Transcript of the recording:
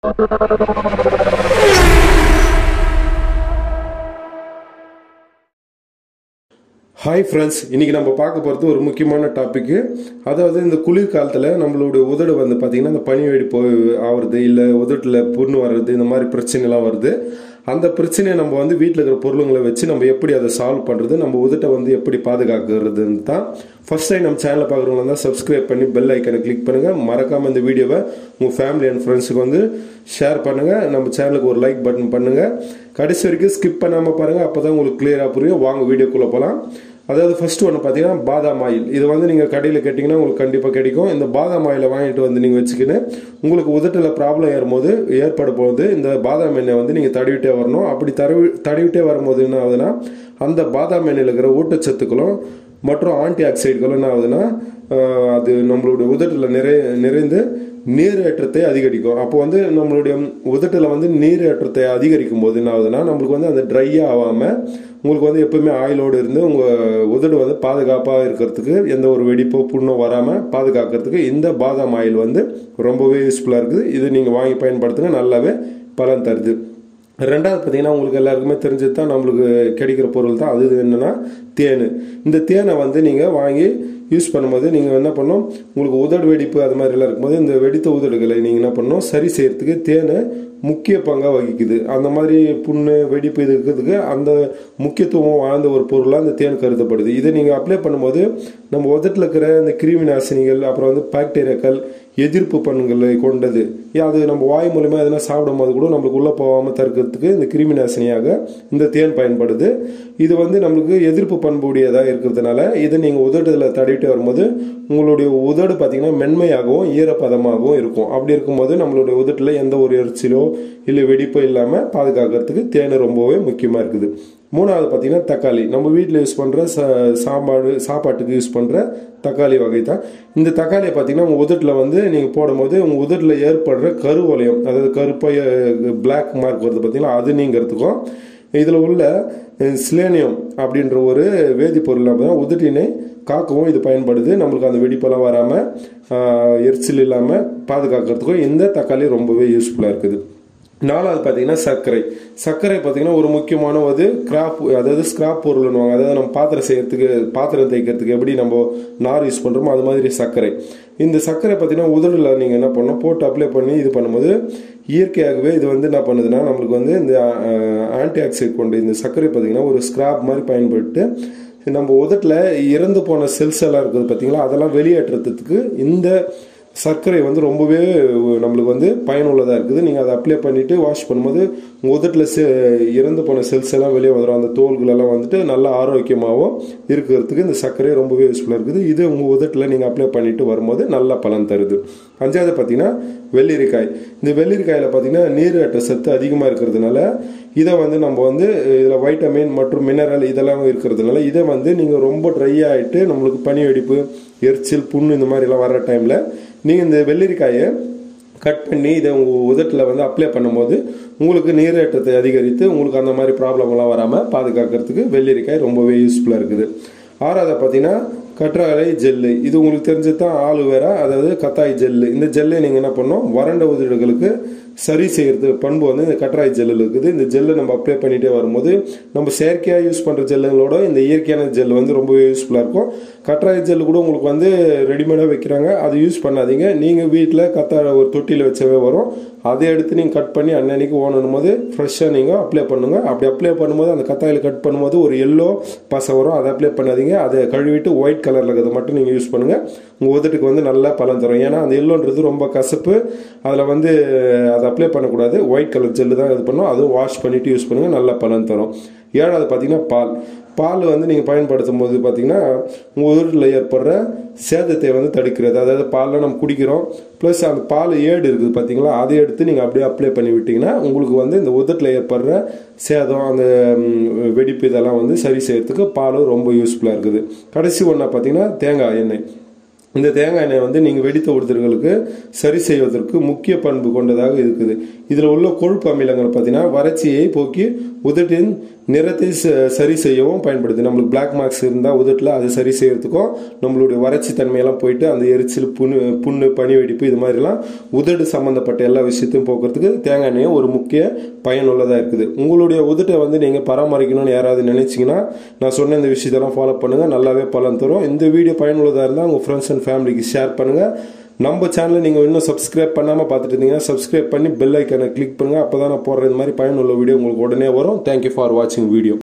hi friends இன்னைக்கு நம்ம பார்க்க போகிறது ஒரு முக்கியமான டாபிக்கு அதாவது இந்த குளிர்காலத்தில் நம்மளுடைய உதடு வந்து பார்த்திங்கன்னா இந்த பனி வெடிப்பு ஆகுறது இல்லை உதட்டில் புண்ணு வர்றது இந்த மாதிரி பிரச்சனைலாம் வருது அந்த பிரச்சனையை நம்ம வந்து வீட்டில் இருக்கிற பொருளுங்களை வச்சு நம்ம எப்படி அதை சால்வ் பண்ணுறது நம்ம உதட்டை வந்து எப்படி பாதுகாக்கிறதுன்னு தான் ஃபர்ஸ்ட் டைம் நம்ம சேனலை பார்க்குறவங்க தான் சப்ஸ்கிரைப் பண்ணி பெல் ஐக்கனை கிளிக் பண்ணுங்கள் மறக்காமல் இந்த வீடியோவை உங்கள் ஃபேமிலி அண்ட் ஃப்ரெண்ட்ஸுக்கு வந்து ஷேர் பண்ணுங்கள் நம்ம சேனலுக்கு ஒரு லைக் பட்டன் பண்ணுங்கள் கடைசி வரைக்கும் ஸ்கிப் பண்ணாமல் பாருங்கள் அப்போ தான் உங்களுக்கு கிளியராக புரியும் வாங்க வீடியோக்குள்ளே போகலாம் அதாவது ஃபர்ஸ்ட் ஒன்று பார்த்தீங்கன்னா பாதாம் ஆயில் இது வந்து நீங்கள் கடையில் கேட்டிங்கன்னா உங்களுக்கு கண்டிப்பாக கிடைக்கும் இந்த பாதாம் ஆயிலை வாங்கிட்டு வந்து நீங்கள் வச்சுக்கின்னு உங்களுக்கு உதட்டில் ப்ராப்ளம் ஏறும்போது ஏற்பட போது இந்த பாதாம் எண்ணெய் வந்து நீங்கள் தடவிட்டே வரணும் அப்படி தடவி தடவிட்டே வரும்போது என்ன ஆகுதுன்னா அந்த பாதாம் எண்ணெயில் இருக்கிற ஊட்டச்சத்துக்களும் மற்றும் ஆன்டி ஆக்சைடுகளும் என்ன ஆகுதுன்னா ஆஹ், அது நம்மளுடைய உதட்டில் நிறை நிறைந்து நீரேற்றத்தை அதிகரிக்கும் அப்போ வந்து நம்மளுடைய உதட்டில் வந்து நீரேற்றத்தை அதிகரிக்கும் போது என்ன ஆகுதுன்னா நம்மளுக்கு வந்து அந்த ட்ரையாக ஆகாமல் உங்களுக்கு வந்து எப்பவுமே ஆயிலோடு இருந்து உங்கள் உதடு வந்து பாதுகாப்பாக இருக்கிறதுக்கு எந்த ஒரு வெடிப்போ புண்ணோ வராமல் பாதுகாக்கிறதுக்கு இந்த பாதாம் ஆயில் வந்து ரொம்பவே யூஸ்ஃபுல்லாக இருக்குது இது நீங்கள் வாங்கி பயன்படுத்துங்க நல்லாவே பலன் தருது ரெண்டாவது பார்த்தீங்கன்னா உங்களுக்கு எல்லாருக்குமே தெரிஞ்சது தான் நம்மளுக்கு கிடைக்கிற பொருள் தான் அது என்னன்னா தேன் இந்த தேனை வந்து நீங்கள் வாங்கி யூஸ் பண்ணும்போது நீங்கள் என்ன பண்ணணும் உங்களுக்கு உதடு வெடிப்பு அது மாதிரிலாம் இருக்கும்போது இந்த வெடித்த உதடுகளை நீங்கள் என்ன பண்ணணும் சரி செய்யறதுக்கு தேனை முக்கிய பங்காக வகிக்குது அந்த மாதிரி புண்ணு வெடிப்பு இது இருக்கிறதுக்கு அந்த முக்கியத்துவம் வாழ்ந்த ஒரு பொருளாக இந்த தேன் கருதப்படுது இதை நீங்கள் அப்ளை பண்ணும்போது நம்ம உதட்டில் இருக்கிற இந்த கிருமி நாசினிகள் அப்புறம் வந்து பாக்டீரியாக்கள் எதிர்ப்பு பண்புகளை கொண்டது ஏன் அது நம்ம வாய் மூலமா எதனா சாப்பிடும் போது கூட நம்மளுக்கு உள்ளே போகாமல் தடுக்கிறதுக்கு இந்த கிருமி நாசினியாக இந்த தேன் பயன்படுது இது வந்து நம்மளுக்கு எதிர்ப்பு பண்புடையதாக இருக்கிறதுனால இதை நீங்கள் உதடுல தடவிட்டு வரும்போது உங்களுடைய உதடு பார்த்தீங்கன்னா மென்மையாகவும் ஈரப்பதமாகவும் இருக்கும் அப்படி இருக்கும்போது நம்மளுடைய உதட்டில் எந்த ஒரு எரிச்சலோ இல்லை வெடிப்போ இல்லாமல் பாதுகாக்கிறதுக்கு தேன் ரொம்பவே முக்கியமாக இருக்குது மூணாவது பார்த்தீங்கன்னா தக்காளி நம்ம வீட்டில் யூஸ் பண்ணுற ச சாப்பாடு சாப்பாட்டுக்கு யூஸ் பண்ணுற தக்காளி வகை தான் இந்த தக்காளியை பார்த்தீங்கன்னா உங்கள் உதட்டில் வந்து நீங்கள் போடும்போது உங்கள் உதட்டில் ஏற்படுற கருவலயம் அதாவது கருப்பாக பிளாக் மார்க் வருது பார்த்தீங்களா அது நீங்கிறதுக்கும் இதில் உள்ள ஸ்லேனியம் அப்படின்ற ஒரு வேதிப்பொருள் தான் உதட்டினை காக்கவும் இது பயன்படுது நம்மளுக்கு அந்த வெடிப்பெல்லாம் வராமல் எரிச்சல் இல்லாமல் பாதுகாக்கிறதுக்கும் இந்த தக்காளி ரொம்பவே யூஸ்ஃபுல்லாக இருக்குது நாலாவது பார்த்தீங்கன்னா சர்க்கரை சர்க்கரை பார்த்தீங்கன்னா ஒரு முக்கியமான ஒரு கிராப் அதாவது ஸ்கிராப் பொருள்னுவாங்க அதாவது நம்ம பாத்திரம் செய்யறதுக்கு பாத்திரம் தேய்க்கிறதுக்கு எப்படி நம்ம நார் யூஸ் பண்ணுறோமோ அது மாதிரி சர்க்கரை இந்த சர்க்கரை பார்த்தீங்கன்னா உதடுல நீங்கள் என்ன பண்ணணும் போட்டு அப்ளை பண்ணி இது பண்ணும்போது இயற்கையாகவே இது வந்து என்ன பண்ணுதுன்னா நம்மளுக்கு வந்து இந்த ஆன்டி ஆக்சைட் கொண்ட இந்த சர்க்கரை பார்த்தீங்கன்னா ஒரு ஸ்கிராப் மாதிரி பயன்பட்டு நம்ம உதட்டில் இறந்து போன செல்ஸ் எல்லாம் இருக்குது பார்த்தீங்களா அதெல்லாம் வெளியேற்றுறதுக்கு இந்த சர்க்கரை வந்து ரொம்பவே நம்மளுக்கு வந்து பயனுள்ளதாக இருக்குது நீங்கள் அதை அப்ளை பண்ணிவிட்டு வாஷ் பண்ணும்போது உங்கள் உதட்டில் செ இறந்து போன செல்ஸ் எல்லாம் வெளியே வந்துடும் அந்த தோல்கள் எல்லாம் வந்துட்டு நல்லா ஆரோக்கியமாகவும் இருக்கிறதுக்கு இந்த சர்க்கரை ரொம்பவே யூஸ்ஃபுல்லாக இருக்குது இது உங்கள் உதட்டில் நீங்கள் அப்ளை பண்ணிட்டு வரும்போது நல்ல பலன் தருது அஞ்சாவது பார்த்தீங்கன்னா வெள்ளரிக்காய் இந்த வெள்ளரிக்காயில் பார்த்தீங்கன்னா நீரற்ற சத்து அதிகமாக இருக்கிறதுனால இதை வந்து நம்ம வந்து இதில் வைட்டமின் மற்றும் மினரல் இதெல்லாம் இருக்கிறதுனால இதை வந்து நீங்கள் ரொம்ப ட்ரை ஆகிட்டு நம்மளுக்கு பனி வெடிப்பு எரிச்சல் புண்ணு இந்த மாதிரிலாம் வர்ற டைமில் நீங்கள் இந்த வெள்ளரிக்காயை கட் பண்ணி இதை உங்கள் உதட்டில் வந்து அப்ளை பண்ணும்போது உங்களுக்கு நீரேற்றத்தை அதிகரித்து உங்களுக்கு அந்த மாதிரி ப்ராப்ளம்லாம் வராமல் பாதுகாக்கிறதுக்கு வெள்ளரிக்காய் ரொம்பவே யூஸ்ஃபுல்லாக இருக்குது ஆறாவது பார்த்தீங்கன்னா கற்றாழை ஜெல்லு இது உங்களுக்கு தெரிஞ்சது தான் ஆலுவேரா அதாவது கத்தாய் ஜெல்லு இந்த ஜெல்லை நீங்கள் என்ன பண்ணணும் வறண்ட உதடுகளுக்கு சரி செய்யறது பண்பு வந்து இந்த கற்றாழை ஜெல்லில் இருக்குது இந்த ஜெல்லை நம்ம அப்ளை பண்ணிட்டே வரும்போது நம்ம செயற்கையாக யூஸ் பண்ணுற ஜெல்லுங்களோட இந்த இயற்கையான ஜெல் வந்து ரொம்பவே யூஸ்ஃபுல்லாக இருக்கும் கற்றாழை ஜெல் கூட உங்களுக்கு வந்து ரெடிமேடாக வைக்கிறாங்க அது யூஸ் பண்ணாதீங்க நீங்கள் வீட்டில் கத்தாழை ஒரு தொட்டியில் வச்சவே வரும் அதை எடுத்து நீங்கள் கட் பண்ணி அன்னன்னைக்கு ஓணும் போது ஃப்ரெஷ்ஷாக நீங்கள் அப்ளை பண்ணுங்க அப்படி அப்ளை பண்ணும்போது அந்த கத்தாயில் கட் பண்ணும்போது ஒரு எல்லோ பசை வரும் அதை அப்ளை பண்ணாதீங்க அதை கழுவிட்டு ஒயிட் கலரில் இருக்கிறத மட்டும் நீங்கள் யூஸ் பண்ணுங்கள் உங்கள் உதட்டுக்கு வந்து நல்லா பலன் தரும் ஏன்னா அந்த எல்லோன்றது ரொம்ப கசப்பு அதில் வந்து அதை அப்ளை பண்ணக்கூடாது ஒயிட் கலர் ஜெல்லு தான் இது பண்ணும் அதுவும் வாஷ் பண்ணிவிட்டு யூஸ் பண்ணுங்கள் நல்ல பலன் தரும் ஏழாவது பார்த்தீங்கன்னா பால் பால் வந்து நீங்கள் பயன்படுத்தும் போது பார்த்தீங்கன்னா உங்கள் உதட்டில் ஏற்படுற சேதத்தை வந்து தடுக்கிறது அதாவது பாலில் நம்ம குடிக்கிறோம் ப்ளஸ் அந்த பால் ஏடு இருக்குது பார்த்தீங்களா அதை எடுத்து நீங்கள் அப்படியே அப்ளை பண்ணி விட்டிங்கன்னா உங்களுக்கு வந்து இந்த உதட்டில் ஏற்படுற சேதம் அந்த ம், வெடிப்பு இதெல்லாம் வந்து சரி செய்யறதுக்கு பாலும் ரொம்ப யூஸ்ஃபுல்லாக இருக்குது கடைசி ஒன்றா பார்த்தீங்கன்னா தேங்காய் எண்ணெய் இந்த தேங்காய் எண்ணெய் வந்து நீங்கள் வெடித்த உறுத்தல்களுக்கு சரி செய்வதற்கு முக்கிய பண்பு கொண்டதாக இருக்குது இதில் உள்ள கொழுப்பு அமிலங்கள் பார்த்தீங்கன்னா வறட்சியை போக்கி உதட்டின் நிறத்தை ச- சரி செய்யவும் பயன்படுது நம்மளுக்கு பிளாக் மார்க்ஸ் இருந்தால் உதட்டில் அதை சரி செய்யறதுக்கும் நம்மளுடைய வறட்சி தன்மையெல்லாம் போயிட்டு அந்த எரிச்சல் புண்ணு புண்ணு பனி வெடிப்பு இது மாதிரிலாம் உதடு சம்மந்தப்பட்ட எல்லா விஷயத்தையும் போக்குறதுக்கு தேங்காய் எண்ணெய் ஒரு முக்கிய பயனுள்ளதாக இருக்குது உங்களுடைய உதட்டை வந்து நீங்கள் பராமரிக்கணும்னு யாராவது நினைச்சீங்கன்னா நான் சொன்ன இந்த விஷயத்தெல்லாம் ஃபாலோ பண்ணுங்கள் நல்லாவே பலன் தரும் இந்த வீடியோ பயனுள்ளதாக இருந்தால் உங்கள் ஃப்ரெண்ட்ஸ் அண்ட் ஃபேமிலிக்கு ஷேர் பண்ணுங்கள் நம்ம சேனலை நீங்கள் இன்னும் சப்ஸ்கிரைப் பண்ணாமல் பார்த்துட்டு இருந்தீங்கன்னா சப்ஸ்கிரைப் பண்ணி பெல் ஐக்கனை கிளிக் பண்ணுங்கள் அப்போ தான் நான் போடுற இந்த மாதிரி பயனுள்ள வீடியோ உங்களுக்கு உடனே வரும் தேங்க்யூ ஃபார் வாட்சிங் வீடியோ